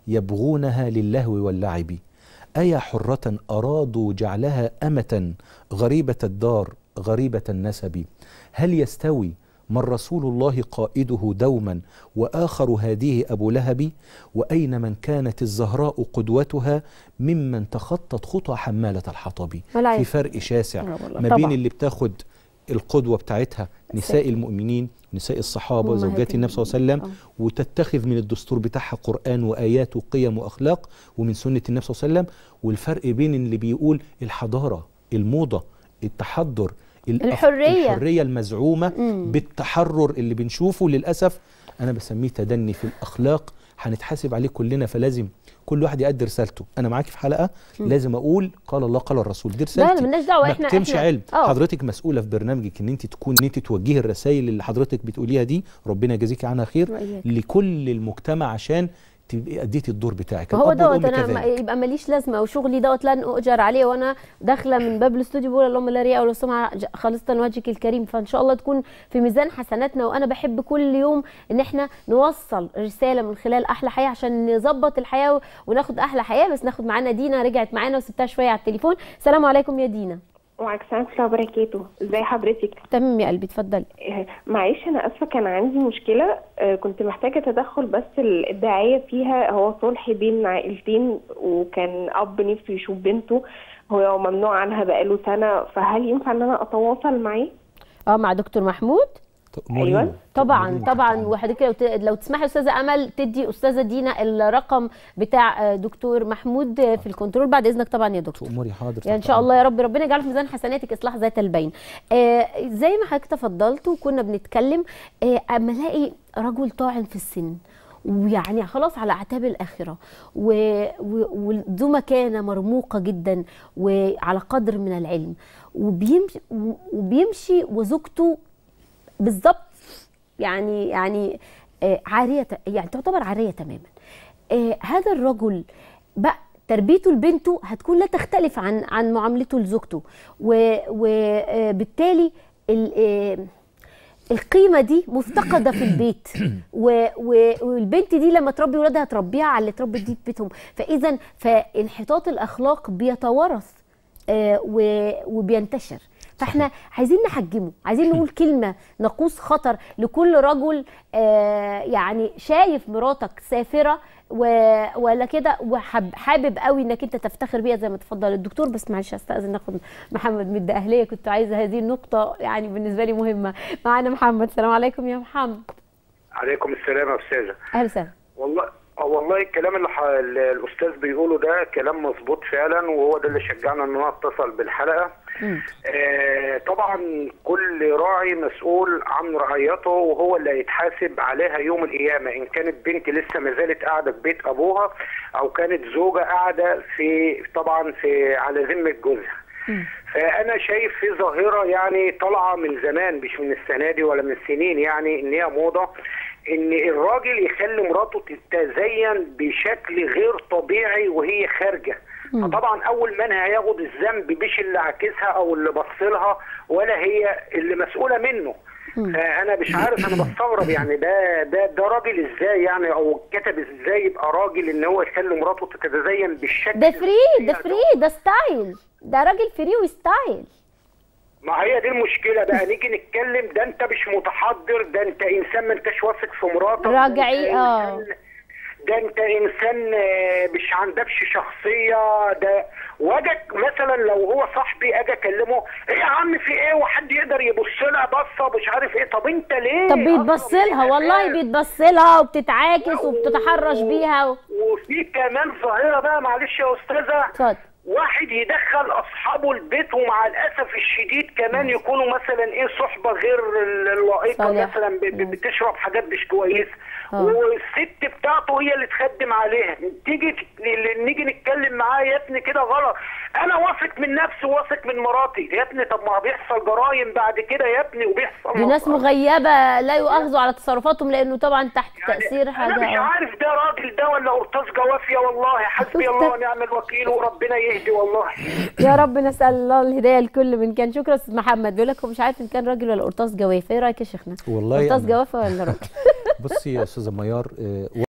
يبغونها للهو واللعب أيا حرة أرادوا جعلها أمة غريبة الدار غريبة النسب هل يستوي من رسول الله قائده دوما وآخر هذه أبو لهب وأين من كانت الزهراء قدوتها ممن تخطت خطى حمالة الحطب ولا في يف- فرق شاسع آه والله. ما بين طبعاً. اللي بتاخد القدوة بتاعتها نساء المؤمنين نساء الصحابة أمهات وزوجات النبي صلى الله عليه وسلم المؤمنين. وتتخذ من الدستور بتاعها قرآن وآيات وقيم وأخلاق ومن سنة النبي صلى الله عليه وسلم والفرق بين اللي بيقول الحضارة الموضة التحضر الأف- الحرية. الحرية المزعومة مم. بالتحرر اللي بنشوفه للأسف أنا بسميه تدني في الأخلاق هنتحاسب عليه كلنا فلازم كل واحد يأدي رسالته أنا معاكي في حلقة لازم أقول قال الله قال الرسول دي لا رسالتي مالناش دعوه ما احنا بتمشي احنا علم آه. حضرتك مسؤوله في برنامجك ان انت تكون ان انت توجهي الرسائل اللي حضرتك بتقوليها دي ربنا يجازيك عنها خير وإياك. لكل المجتمع عشان تبقي اديتي الدور بتاعك ما هو الأب والأم دوت انا ما- كذلك. يبقى ماليش لازمه وشغلي دوت لن اؤجر عليه وانا داخله من باب الاستوديو بقول اللهم لا رياء ولا سمعه ج- خالصه وجهك الكريم فان شاء الله تكون في ميزان حسناتنا وانا بحب كل يوم ان احنا نوصل رساله من خلال احلى حياه عشان نظبط الحياه و- وناخد احلى حياه بس ناخد معانا دينا رجعت معانا وسبتها شويه على التليفون السلام عليكم يا دينا وعليكم السلام ورحمة الله وبركاته ازي حضرتك تمام يا قلبي اتفضلي آه، معلش انا اسفه كان عندي مشكله آه، كنت محتاجه تدخل بس ال- الداعيه فيها هو صلح بين عائلتين وكان اب نفسه يشوف بنته هو ممنوع عنها بقاله سنه فهل ينفع ان انا اتواصل معاه اه مع دكتور محمود تأمريني. أيوة. طبعا تأمريني. طبعا وحضرتك لو ت- لو تسمحي يا استاذه امل تدي استاذه دينا الرقم بتاع آه، دكتور محمود آه، في الكنترول بعد اذنك طبعا يا دكتور تأمري حاضر يعني ان تحت شاء أمرك. الله يا رب ربنا يجعله في ميزان حسناتك اصلاح ذات البين آه زي ما حضرتك تفضلت وكنا بنتكلم آه اما الاقي رجل طاعن في السن ويعني خلاص على اعتاب الاخره و- و- وذو مكانه مرموقه جدا وعلى قدر من العلم وبيمشي وبيمشي وزوجته بالظبط يعني يعني آه، عاريه يعني تعتبر عاريه تماما آه، هذا الرجل بقى تربيته لبنته هتكون لا تختلف عن عن معاملته لزوجته وبالتالي القيمه دي مفتقده في البيت و- و- والبنت دي لما تربي ولادها تربيها على اللي اتربت دي في بيتهم فاذا فانحطاط الاخلاق بيتوارث آه، و- وبينتشر فاحنا عايزين نحجمه عايزين نقول كلمه نقوص خطر لكل رجل آه، يعني شايف مراتك سافره و- ولا كده وحابب قوي انك انت تفتخر بيها زي ما تفضل الدكتور بس معلش استاذن ناخد محمد من اهليه كنت عايزه هذه النقطه يعني بالنسبه لي مهمه معانا محمد السلام عليكم يا محمد عليكم السلام يا استاذه اهلا وسهلا والله آه والله الكلام اللي ح... اللي الاستاذ بيقوله ده كلام مظبوط فعلا وهو ده اللي شجعنا ان انا اتصل بالحلقه مم. آه طبعا كل راعي مسؤول عن رعيته وهو اللي هيتحاسب عليها يوم القيامه ان كانت بنت لسه ما زالت قاعده في بيت ابوها او كانت زوجه قاعده في طبعا في على ذمه جوزها فانا شايف في ظاهره يعني طالعه من زمان مش من السنه دي ولا من السنين يعني ان هي موضه ان الراجل يخلي مراته تتزين بشكل غير طبيعي وهي خارجه فطبعا اول من هياخد الذنب مش اللي عاكسها او اللي بصلها ولا هي اللي مسؤوله منه فانا مش عارف انا بستغرب يعني ده ده ده راجل ازاي يعني او كتب ازاي يبقى راجل ان هو يخلي مراته تتزين بالشكل ده فري ده الفظيع فري ده ستايل ده راجل فري وستايل ما هي دي المشكله بقى نيجي نتكلم ده انت مش متحضر ده انت انسان ما انتش واثق في مراتك راجعي، ده انت اه. إنسان- ده انت انسان آه، مش عندكش شخصيه ده واجك مثلا لو هو صاحبي اجي اكلمه ايه يا عم في ايه وحد يقدر يبص لها بصه مش عارف ايه طب انت ليه طب أصلاً بيتبص من لها والله الأساس؟ بيتبص لها وبتتعاكس وبتتحرش بيها و... وفي كمان ظاهره بقى معلش يا استاذه اتفضل واحد يدخل اصحابه البيت ومع الاسف الشديد كمان يكونوا مثلا ايه صحبه غير اللائقه صالح. مثلا ب- ب- بتشرب حاجات مش كويس آه. والست بتاعته هي اللي تخدم عليها تيجي ت- نيجي نتكلم معاه يا ابني كده غلط انا واثق من نفسي واثق من مراتي يا ابني طب ما بيحصل جرايم بعد كده يا ابني وبيحصل دي ناس مغيبه لا يؤاخذوا على تصرفاتهم لانه طبعا تحت يعني تاثير انا مش حاجه عارف ده راجل ده ولا قرطاس جوافيه والله حسبي الله ونعم الوكيل وربنا يهدي والله يا رب نسال الله الهدايه لكل من كان شكرا استاذ محمد بيقول لك هو مش عارف ان كان راجل ولا قرطاس جوافه ايه رايك يا شيخنا والله قرطاس أنا- جوافه ولا راجل بصي يا استاذه ميار آه،